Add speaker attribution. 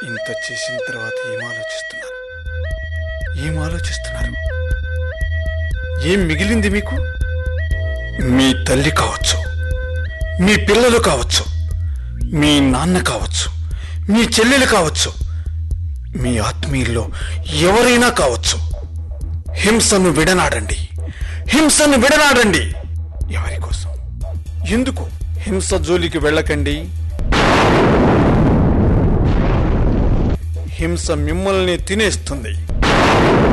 Speaker 1: ఇంత చేసిన తర్వాత ఏం ఆలోచిస్తున్నారు ఏం ఆలోచిస్తున్నారు ఏం మిగిలింది మీకు మీ తల్లి కావచ్చు మీ పిల్లలు కావచ్చు మీ నాన్న కావచ్చు మీ చెల్లెలు కావచ్చు మీ ఆత్మీయుల్లో ఎవరైనా కావచ్చు హింసను విడనాడండి హింసను విడనాడండి ఎవరి కోసం ఎందుకు హింస జోలికి వెళ్ళకండి హింస మిమ్మల్ని తినేస్తుంది